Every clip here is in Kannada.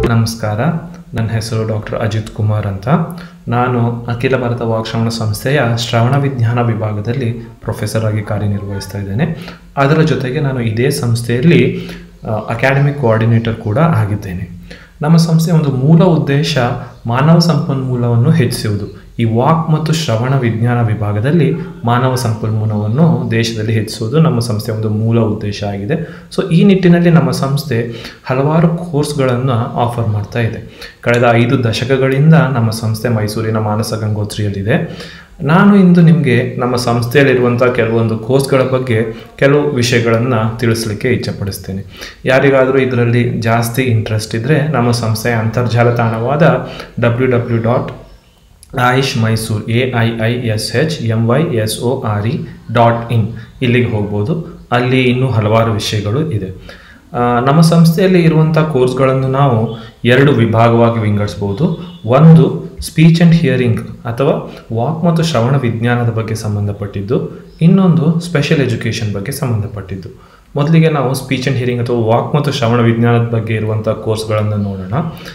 ನಮಸ್ಕಾರ ನನ್ನ ಹೆಸರು ಡಾಕ್ಟರ್ ಅಜಿತ್ ಕುಮಾರ್ ಅಂತ ನಾನು ಅಖಿಲ ಭಾರತ ವಾಕ್ಶ್ರವಣ ಸಂಸ್ಥೆಯ ಶ್ರವಣ ವಿಜ್ಞಾನ ವಿಭಾಗದಲ್ಲಿ ಪ್ರೊಫೆಸರ್ ಆಗಿ ಕಾರ್ಯನಿರ್ವಹಿಸ್ತಾ ಇದ್ದೇನೆ ಅದರ ಜೊತೆಗೆ ನಾನು ಇದೇ ಸಂಸ್ಥೆಯಲ್ಲಿ ಅಕಾಡೆಮಿಕ್ ಕೋಆರ್ಡಿನೇಟರ್ ಕೂಡ ಆಗಿದ್ದೇನೆ ನಮ್ಮ ಸಂಸ್ಥೆಯ ಒಂದು ಮೂಲ ಉದ್ದೇಶ ಮಾನವ ಸಂಪನ್ಮೂಲವನ್ನು ಹೆಚ್ಚಿಸುವುದು ಈ ವಾಕ್ ಮತ್ತು ಶ್ರವಣ ವಿಜ್ಞಾನ ವಿಭಾಗದಲ್ಲಿ ಮಾನವ ಸಂಪನ್ಮೂಲವನ್ನು ದೇಶದಲ್ಲಿ ಹೆಚ್ಚಿಸುವುದು ನಮ್ಮ ಸಂಸ್ಥೆಯ ಒಂದು ಮೂಲ ಉದ್ದೇಶ ಆಗಿದೆ ಸೊ ಈ ನಿಟ್ಟಿನಲ್ಲಿ ನಮ್ಮ ಸಂಸ್ಥೆ ಹಲವಾರು ಕೋರ್ಸ್ಗಳನ್ನು ಆಫರ್ ಮಾಡ್ತಾ ಇದೆ ಕಳೆದ ಐದು ದಶಕಗಳಿಂದ ನಮ್ಮ ಸಂಸ್ಥೆ ಮೈಸೂರಿನ ಮಾನಸ ಗಂಗೋತ್ರಿಯಲ್ಲಿದೆ ನಾನು ಇಂದು ನಿಮಗೆ ನಮ್ಮ ಸಂಸ್ಥೆಯಲ್ಲಿರುವಂಥ ಕೆಲವೊಂದು ಕೋರ್ಸ್ಗಳ ಬಗ್ಗೆ ಕೆಲವು ವಿಷಯಗಳನ್ನು ತಿಳಿಸ್ಲಿಕ್ಕೆ ಇಚ್ಛಪಡಿಸ್ತೇನೆ ಯಾರಿಗಾದರೂ ಇದರಲ್ಲಿ ಜಾಸ್ತಿ ಇಂಟ್ರೆಸ್ಟ್ ಇದ್ದರೆ ನಮ್ಮ ಸಂಸ್ಥೆಯ ಅಂತರ್ಜಾಲ ತಾಣವಾದ W W dot AIISH Mysuru A I I S H M Y S O R E dot in ಇಲ್ಲಿಗೆ ಹೋಗ್ಬೋದು ಅಲ್ಲಿ ಇನ್ನೂ ಹಲವಾರು ವಿಷಯಗಳು ಇದೆ ಆ, ನಮ್ಮ ಸಂಸ್ಥೆಯಲ್ಲಿ ಇರುವಂಥ ಕೋರ್ಸ್ಗಳನ್ನು ನಾವು ಎರಡು ವಿಭಾಗವಾಗಿ ವಿಂಗಡಿಸ್ಬೋದು ಒಂದು ಸ್ಪೀಚ್ ಆ್ಯಂಡ್ ಹಿಯರಿಂಗ್ ಅಥವಾ ವಾಕ್ ಮತ್ತು ಶ್ರವಣ ವಿಜ್ಞಾನದ ಬಗ್ಗೆ ಸಂಬಂಧಪಟ್ಟಿದ್ದು ಇನ್ನೊಂದು ಸ್ಪೆಷಲ್ ಎಜುಕೇಷನ್ ಬಗ್ಗೆ ಸಂಬಂಧಪಟ್ಟಿದ್ದು ಮೊದಲಿಗೆ ನಾವು ಸ್ಪೀಚ್ ಆ್ಯಂಡ್ ಹಿಯರಿಂಗ್ ಅಥವಾ ವಾಕ್ ಮತ್ತು ಶ್ರವಣ ವಿಜ್ಞಾನದ ಬಗ್ಗೆ ಇರುವಂಥ ಕೋರ್ಸ್ಗಳನ್ನು ನೋಡೋಣ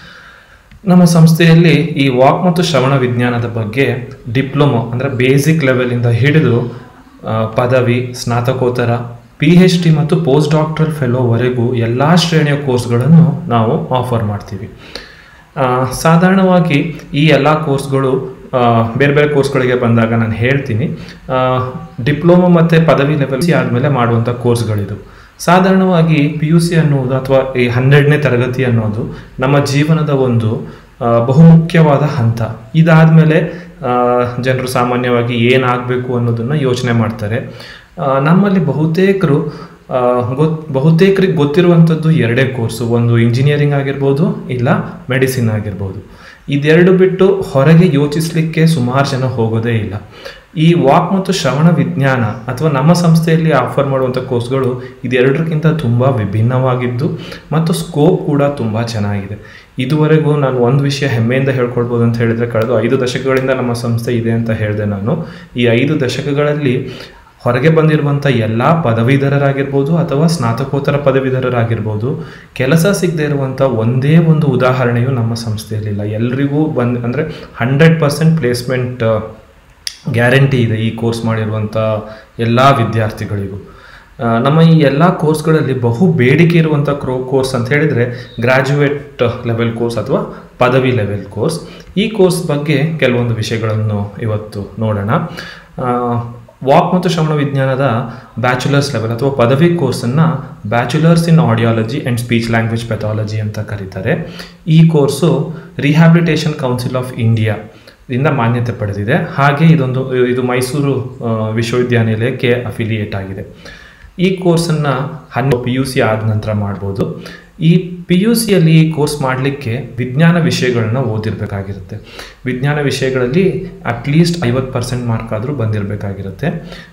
ನಮ್ಮ ಸಂಸ್ಥೆಯಲ್ಲಿ ಈ ವಾಕ್ ಮತ್ತು ಶ್ರವಣ ವಿಜ್ಞಾನದ ಬಗ್ಗೆ ಡಿಪ್ಲೊಮೊ ಅಂದರೆ ಬೇಸಿಕ್ ಲೆವೆಲಿಂದ ಹಿಡಿದು ಆ, ಪದವಿ ಸ್ನಾತಕೋತ್ತರ ಪಿ ಎಚ್ ಡಿ ಮತ್ತು ಪೋಸ್ಟ್ ಡಾಕ್ಟರಲ್ ಫೆಲೋವರೆಗೂ ಎಲ್ಲ ಶ್ರೇಣಿಯ ಕೋರ್ಸ್ಗಳನ್ನು ನಾವು ಆಫರ್ ಮಾಡ್ತೀವಿ ಆ, ಸಾಧಾರಣವಾಗಿ ಈ ಎಲ್ಲ ಕೋರ್ಸ್ಗಳು ಆ, ಬೇರೆ ಬೇರೆ ಕೋರ್ಸ್ಗಳಿಗೆ ಬಂದಾಗ ನಾನು ಹೇಳ್ತೀನಿ ಡಿಪ್ಲೊಮೊ ಮತ್ತು ಪದವಿ ಲೆವೆಲ್ ಆದಮೇಲೆ ಮಾಡುವಂಥ ಕೋರ್ಸ್ಗಳಿದು ಸಾಧಾರಣವಾಗಿ ಪಿ ಯು ಸಿ ಅನ್ನುವುದು ಅಥವಾ ಈ ಹನ್ನೆರಡನೇ ತರಗತಿ ಅನ್ನೋದು ನಮ್ಮ ಜೀವನದ ಒಂದು ಆ, ಬಹುಮುಖ್ಯವಾದ ಹಂತ ಇದಾದಮೇಲೆ ಜನರು ಸಾಮಾನ್ಯವಾಗಿ ಏನಾಗಬೇಕು ಅನ್ನೋದನ್ನು ಯೋಚನೆ ಮಾಡ್ತಾರೆ ಆ, ನಮ್ಮಲ್ಲಿ ಬಹುತೇಕರು ಆ, ಗೊತ್ ಬಹುತೇಕರಿಗೆ ಗೊತ್ತಿರುವಂಥದ್ದು ಎರಡೇ ಕೋರ್ಸು ಒಂದು ಇಂಜಿನಿಯರಿಂಗ್ ಆಗಿರ್ಬೋದು ಇಲ್ಲ ಮೆಡಿಸಿನ್ ಆಗಿರ್ಬೋದು ಇದೆರಡು ಬಿಟ್ಟು ಹೊರಗೆ ಯೋಚಿಸಲಿಕ್ಕೆ ಸುಮಾರು ಜನ ಹೋಗೋದೇ ಇಲ್ಲ ಈ ವಾಕ್ ಮತ್ತು ಶ್ರವಣ ವಿಜ್ಞಾನ ಅಥವಾ ನಮ್ಮ ಸಂಸ್ಥೆಯಲ್ಲಿ ಆಫರ್ ಮಾಡುವಂಥ ಕೋರ್ಸ್ಗಳು ಇದೆರಡಕ್ಕಿಂತ ತುಂಬ ವಿಭಿನ್ನವಾಗಿದ್ದು ಮತ್ತು ಸ್ಕೋಪ್ ಕೂಡ ತುಂಬ ಚೆನ್ನಾಗಿದೆ ಇದುವರೆಗೂ ನಾನು ಒಂದು ವಿಷಯ ಹೆಮ್ಮೆಯಿಂದ ಹೇಳ್ಕೊಳ್ಬೋದು ಅಂತ ಹೇಳಿದರೆ ಕಳೆದ ಐದು ದಶಕಗಳಿಂದ ನಮ್ಮ ಸಂಸ್ಥೆ ಇದೆ ಅಂತ ಹೇಳಿದೆ ನಾನು ಈ ಐದು ದಶಕಗಳಲ್ಲಿ ಹೊರಗೆ ಬಂದಿರುವಂಥ ಎಲ್ಲ ಪದವೀಧರರಾಗಿರ್ಬೋದು ಅಥವಾ ಸ್ನಾತಕೋತ್ತರ ಪದವೀಧರರಾಗಿರ್ಬೋದು ಕೆಲಸ ಸಿಗದೆ ಇರುವಂಥ ಒಂದೇ ಒಂದು ಉದಾಹರಣೆಯು ನಮ್ಮ ಸಂಸ್ಥೆಯಲ್ಲಿಲ್ಲ ಎಲ್ರಿಗೂ ಬಂದು ಅಂದರೆ ಹಂಡ್ರೆಡ್ ಪರ್ಸೆಂಟ್ ಪ್ಲೇಸ್ಮೆಂಟ್ ಗ್ಯಾರಂಟಿ ಇದೆ ಈ ಕೋರ್ಸ್ ಮಾಡಿರುವಂಥ ಎಲ್ಲ ವಿದ್ಯಾರ್ಥಿಗಳಿಗೂ ಆ, ನಮ್ಮ ಈ ಎಲ್ಲ ಕೋರ್ಸ್ಗಳಲ್ಲಿ ಬಹು ಬೇಡಿಕೆ ಇರುವಂಥ ಕ್ರೋ ಕೋರ್ಸ್ ಅಂತ ಹೇಳಿದರೆ ಗ್ರ್ಯಾಜುಯೇಟ್ ಲೆವೆಲ್ ಕೋರ್ಸ್ ಅಥವಾ ಪದವಿ ಲೆವೆಲ್ ಕೋರ್ಸ್ ಈ ಕೋರ್ಸ್ ಬಗ್ಗೆ ಕೆಲವೊಂದು ವಿಷಯಗಳನ್ನು ಇವತ್ತು ನೋಡೋಣ ಆ, ವಾಕ್ ಮತ್ತು ಶ್ರವಣ ವಿಜ್ಞಾನದ ಬ್ಯಾಚುಲರ್ಸ್ ಲೆವೆಲ್ ಅಥವಾ ಪದವಿ ಕೋರ್ಸನ್ನು bachelors in audiology and speech language pathology ಅಂತ ಕರೀತಾರೆ ಈ course rehabilitation council of India ಇಂದ ಮಾನ್ಯತೆ ಪಡೆದಿದೆ ಹಾಗೆ ಇದೊಂದು ಇದು ಮೈಸೂರು ಆ, ವಿಶ್ವವಿದ್ಯಾನಿಲಯಕ್ಕೆ ಅಫಿಲಿಯೇಟ್ ಆಗಿದೆ ಈ ಕೋರ್ಸನ್ನು ಹನ್ನೆರಡು ಪಿ ಯು ಸಿ ಆದ ನಂತರ ಮಾಡ್ಬೋದು ಈ ಪಿ ಯು ಸಿಯಲ್ಲಿ ಈ ಕೋರ್ಸ್ ಮಾಡಲಿಕ್ಕೆ ವಿಜ್ಞಾನ ವಿಷಯಗಳನ್ನ ಓದಿರಬೇಕಾಗಿರುತ್ತೆ ವಿಜ್ಞಾನ ವಿಷಯಗಳಲ್ಲಿ ಅಟ್ಲೀಸ್ಟ್ ಐವತ್ತು ಪರ್ಸೆಂಟ್ ಮಾರ್ಕ್ ಆದರೂ ಬಂದಿರಬೇಕಾಗಿರುತ್ತೆ